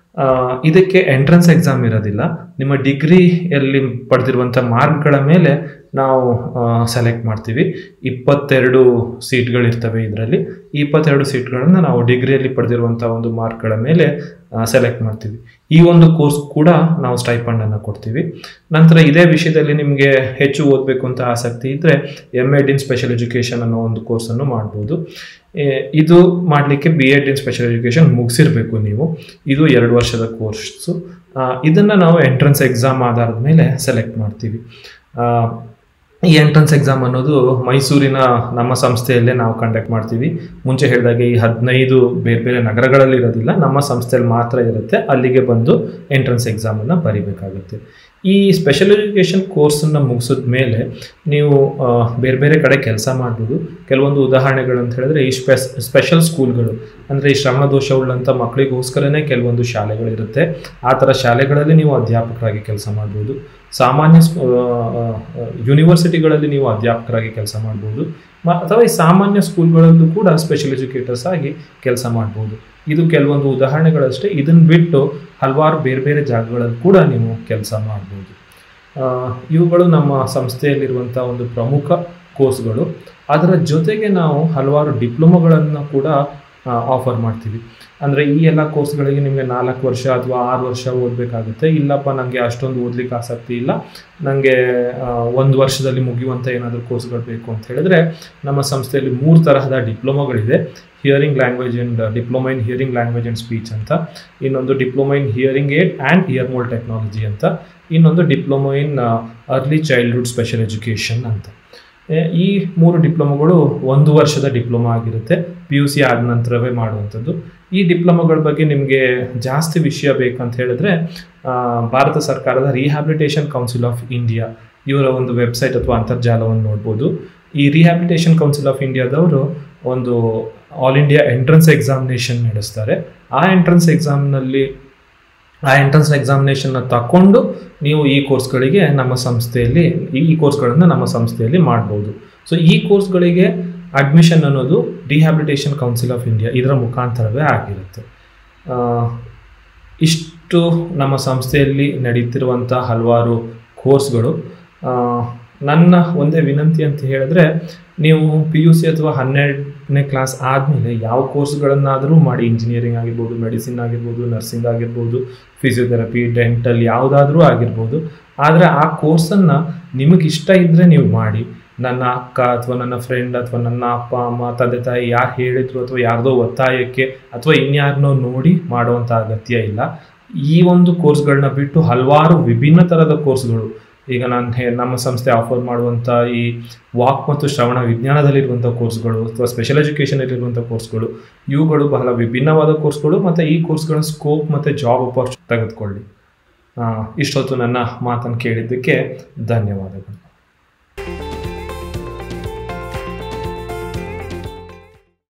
ಇದಕ್ಕೆ ಎಂಟ್ರೆನ್ಸ್ ಎಕ್ಸಾಮ್ ಇರೋದಿಲ್ಲ ನಿಮ್ಮ ಡಿಗ್ರಿಯಲ್ಲಿ ಪಡೆದಿರುವಂಥ ಮಾರ್ಕ್ಗಳ ಮೇಲೆ ನಾವು ಸೆಲೆಕ್ಟ್ ಮಾಡ್ತೀವಿ ಇಪ್ಪತ್ತೆರಡು ಸೀಟ್ಗಳಿರ್ತವೆ ಇದರಲ್ಲಿ ಈ ಇಪ್ಪತ್ತೆರಡು ಸೀಟ್ಗಳನ್ನು ನಾವು ಡಿಗ್ರಿಯಲ್ಲಿ ಪಡೆದಿರುವಂಥ ಒಂದು ಮಾರ್ಕ್ಗಳ ಮೇಲೆ ಸೆಲೆಕ್ಟ್ ಮಾಡ್ತೀವಿ ಈ ಒಂದು ಕೋರ್ಸ್ ಕೂಡ ನಾವು ಸ್ಟೈಪಂಡನ್ನು ಕೊಡ್ತೀವಿ ನಂತರ ಇದೇ ವಿಷಯದಲ್ಲಿ ನಿಮಗೆ ಹೆಚ್ಚು ಓದಬೇಕು ಅಂತ ಆಸಕ್ತಿ ಇದ್ದರೆ M Ed in special education ಅನ್ನೋ ಒಂದು ಕೋರ್ಸನ್ನು ಮಾಡ್ಬೋದು ಏ, ಇದು ಮಾಡಲಿಕ್ಕೆ B Ed in special education ಮುಗಿಸಿರ್ಬೇಕು ನೀವು ಇದು ಎರಡು ವರ್ಷದ ಕೋರ್ಸು ಇದನ್ನು ನಾವು ಎಂಟ್ರೆನ್ಸ್ ಎಕ್ಸಾಮ್ ಆಧಾರದ ಮೇಲೆ ಸೆಲೆಕ್ಟ್ ಮಾಡ್ತೀವಿ ಆ, ಈ ಎಂಟ್ರೆನ್ಸ್ ಎಕ್ಸಾಮ್ ಅನ್ನೋದು ಮೈಸೂರಿನ ನಮ್ಮ ಸಂಸ್ಥೆಯಲ್ಲೇ ನಾವು ಕಂಡಕ್ಟ್ ಮಾಡ್ತೀವಿ ಮುಂಚೆ ಹೇಳಿದಾಗೆ ಈ ಹದಿನೈದು ಬೇರೆ ಬೇರೆ ನಗರಗಳಲ್ಲಿ ಇರೋದಿಲ್ಲ ನಮ್ಮ ಸಂಸ್ಥೆಯಲ್ಲಿ ಮಾತ್ರ ಇರುತ್ತೆ ಅಲ್ಲಿಗೆ ಬಂದು ಎಂಟ್ರೆನ್ಸ್ ಎಕ್ಸಾಮನ್ನು ಬರಿಬೇಕಾಗುತ್ತೆ ಈ ಸ್ಪೆಷಲ್ ಎಜುಕೇಷನ್ ಕೋರ್ಸನ್ನು ಮುಗಿಸಿದ ಮೇಲೆ ನೀವು ಆ, ಬೇರೆ ಬೇರೆ ಕಡೆ ಕೆಲಸ ಮಾಡ್ಬೋದು ಕೆಲವೊಂದು ಉದಾಹರಣೆಗಳು ಅಂತ ಹೇಳಿದ್ರೆ ಈ ಸ್ಪೆಸ್ ಸ್ಪೆಷಲ್ ಸ್ಕೂಲ್ಗಳು ಅಂದರೆ ಈ ಶ್ರವಣ ದೋಷವುಳ್ಳಂಥ ಮಕ್ಕಳಿಗೋಸ್ಕರನೇ ಕೆಲವೊಂದು ಶಾಲೆಗಳಿರುತ್ತೆ ಆ ಥರ ಶಾಲೆಗಳಲ್ಲಿ ನೀವು ಅಧ್ಯಾಪಕರಾಗಿ ಕೆಲಸ ಮಾಡ್ಬೋದು ಸಾಮಾನ್ಯ ಸ್ಕೂ- ಆ, ಆ, ಯೂನಿವರ್ಸಿಟಿಗಳಲ್ಲಿ ನೀವು ಅಧ್ಯಾಪಕರಾಗಿ ಕೆಲಸ ಮಾಡ್ಬೋದು ಮ- ಅಥವಾ ಈ ಸಾಮಾನ್ಯ ಸ್ಕೂಲ್ಗಳಲ್ಲೂ ಕೂಡ ಸ್ಪೆಷಲ್ ಎಜುಕೇಟರ್ಸ್ ಆಗಿ ಕೆಲಸ ಮಾಡ್ಬೋದು ಇದು ಕೆಲವೊಂದು ಉದಾಹರಣೆಗಳಷ್ಟೇ ಇದನ್ನು ಬಿಟ್ಟು ಹಲವಾರು ಬೇರೆ ಬೇರೆ ಜಾಗಗಳಲ್ಲಿ ಕೂಡ ನೀವು ಕೆಲಸ ಮಾಡ್ಬೋದು ಆ, ಇವುಗಳು ನಮ್ಮ ಸಂಸ್ಥೆಯಲ್ಲಿರುವಂಥ ಒಂದು ಪ್ರಮುಖ ಕೋರ್ಸ್ಗಳು ಅದರ ಜೊತೆಗೆ ನಾವು ಹಲವಾರು ಡಿಪ್ಲೊಮೊಗಳನ್ನು ಕೂಡ ಆಫರ್ ಮಾಡ್ತೀವಿ ಅಂದರೆ ಈ ಎಲ್ಲ ಕೋರ್ಸ್ಗಳಿಗೆ ನಿಮಗೆ ನಾಲ್ಕು ವರ್ಷ ಅಥವಾ ಆರು ವರ್ಷ ಓದಬೇಕಾಗುತ್ತೆ ಇಲ್ಲಪ್ಪ ನನಗೆ ಅಷ್ಟೊಂದು ಓದಲಿಕ್ಕೆ ಆಸಕ್ತಿ ಇಲ್ಲ ನನಗೆ ಒಂದು ವರ್ಷದಲ್ಲಿ ಮುಗಿಯುವಂಥ ಏನಾದರೂ ಕೋರ್ಸ್ಗಳು ಬೇಕು ಅಂತ ಹೇಳಿದ್ರೆ ನಮ್ಮ ಸಂಸ್ಥೆಯಲ್ಲಿ ಮೂರು ತರಹದ ಡಿಪ್ಲೊಮೊಗಳಿದೆ hearing language and diploma in hearing language and speech ಅಂತ ಇನ್ನೊಂದು diploma in hearing aid and ear mould technology ಅಂತ ಇನ್ನೊಂದು diploma in early childhood special education ಅಂತ ಎ, ಈ ಮೂರು ಡಿಪ್ಲೊಮೊಗಳು ಒಂದು ವರ್ಷದ ಡಿಪ್ಲೊಮಾ ಆಗಿರುತ್ತೆ ಪಿ ಯು ಸಿ ಆದ ನಂತರವೇ ಮಾಡುವಂಥದ್ದು ಈ ಡಿಪ್ಲೊಮೊಗಳ ಬಗ್ಗೆ ನಿಮಗೆ ಜಾಸ್ತಿ ವಿಷಯ ಬೇಕಂತ ಹೇಳಿದ್ರೆ ಆ, ಭಾರತ ಸರ್ಕಾರದ ರಿಹ್ಯಾಬಿಲಿಟೇಷನ್ ಕೌನ್ಸಿಲ್ ಆಫ್ ಇಂಡಿಯಾ ಇವರ ಒಂದು ವೆಬ್ಸೈಟ್ ಅಥವಾ ಅಂತರ್ಜಾಲವನ್ನು ನೋಡ್ಬೋದು ಈ ರಿಹ್ಯಾಬಿಲಿಟೇಷನ್ ಕೌನ್ಸಿಲ್ ಆಫ್ ಇಂಡಿಯಾದವರು ಒಂದು ಆಲ್ ಇಂಡಿಯಾ ಎಂಟ್ರೆನ್ಸ್ ಎಕ್ಸಾಮಿನೇಷನ್ ನಡೆಸ್ತಾರೆ ಆ ಎಂಟ್ರೆನ್ಸ್ ಎಕ್ಸಾಮ್ನಲ್ಲಿ ಆ ಎಂಟ್ರೆನ್ಸ್ ಎಕ್ಸಾಮಿನೇಷನ್ನ ತಕೊಂಡು ನೀವು ಈ ಕೋರ್ಸ್ಗಳಿಗೆ ನಮ್ಮ ಸಂಸ್ಥೆಯಲ್ಲಿ ಈ ಈ ಕೋರ್ಸ್ಗಳನ್ನು ನಮ್ಮ ಸಂಸ್ಥೆಯಲ್ಲಿ ಮಾಡ್ಬೋದು ಸೊ ಈ ಕೋರ್ಸ್ಗಳಿಗೆ ಅಡ್ಮಿಷನ್ ಅನ್ನೋದು ರಿಹ್ಯಾಬಿಲಿಟೇಷನ್ ಕೌನ್ಸಿಲ್ ಆಫ್ ಇಂಡಿಯಾ ಇದರ ಮುಖಾಂತರವೇ ಆಗಿರುತ್ತೆ ಆ, ಇಷ್ಟು ನಮ್ಮ ಸಂಸ್ಥೆಯಲ್ಲಿ ನಡೀತಿರುವಂಥ ಹಲವಾರು ಕೋರ್ಸ್ಗಳು ಆ, ನನ್ನ ಒಂದೇ ವಿನಂತಿ ಅಂತ ಹೇಳಿದ್ರೆ ನೀವು ಪಿ ಯು ಸಿ ಅಥವಾ ಹನ್ನೆರಡನೇ ಕ್ಲಾಸ್ ಆದಮೇಲೆ ಯಾವ ಕೋರ್ಸ್ಗಳನ್ನಾದರೂ ಮಾಡಿ ಇಂಜಿನಿಯರಿಂಗ್ ಆಗಿರ್ಬೋದು ಮೆಡಿಸಿನ್ ಆಗಿರ್ಬೋದು ನರ್ಸಿಂಗ್ ಆಗಿರ್ಬೋದು ಫಿಸಿಯೋಥೆರಪಿ ಡೆಂಟಲ್ ಯಾವುದಾದ್ರೂ ಆಗಿರ್ಬೋದು ಆದರೆ ಆ ಕೋರ್ಸನ್ನು ನಿಮಗೆ ಇಷ್ಟ ಇದ್ದರೆ ನೀವು ಮಾಡಿ ನನ್ನ ಅಕ್ಕ ಅಥವಾ ನನ್ನ ಫ್ರೆಂಡ್ ಅಥವಾ ನನ್ನ ಅಪ್ಪ ಅಮ್ಮ ತಂದೆ ತಾಯಿ ಯಾರು ಹೇಳಿದ್ರು ಅಥವಾ ಯಾರ್ದೋ ಒತ್ತಾಯಕ್ಕೆ ಅಥವಾ ಇನ್ಯಾರನ್ನೋ ನೋಡಿ ಮಾಡುವಂಥ ಅಗತ್ಯ ಇಲ್ಲ ಈ ಒಂದು ಕೋರ್ಸ್ಗಳನ್ನ ಬಿಟ್ಟು ಹಲವಾರು ವಿಭಿನ್ನ ಥರದ ಕೋರ್ಸ್ಗಳು ಈಗ ನಾನು ಹೇ ನಮ್ಮ ಸಂಸ್ಥೆ ಆಫರ್ ಮಾಡುವಂಥ ಈ ವಾಕ್ ಮತ್ತು ಶ್ರವಣ ವಿಜ್ಞಾನದಲ್ಲಿರುವಂಥ ಕೋರ್ಸ್ಗಳು ಅಥವಾ ಸ್ಪೆಷಲ್ ಎಜುಕೇಷನಲ್ಲಿರುವಂಥ ಕೋರ್ಸ್ಗಳು ಇವುಗಳು ಬಹಳ ವಿಭಿನ್ನವಾದ ಕೋರ್ಸ್ಗಳು ಮತ್ತು ಈ ಕೋರ್ಸ್ಗಳ ಸ್ಕೋಪ್ ಮತ್ತು ಜಾಬ್ ಅಪರ್ಚುನಿಟಿ ತೆಗೆದುಕೊಳ್ಳಿ ಆ, ಇಷ್ಟೊತ್ತು ನನ್ನ ಮಾತನ್ನು ಕೇಳಿದ್ದಕ್ಕೆ ಧನ್ಯವಾದಗಳು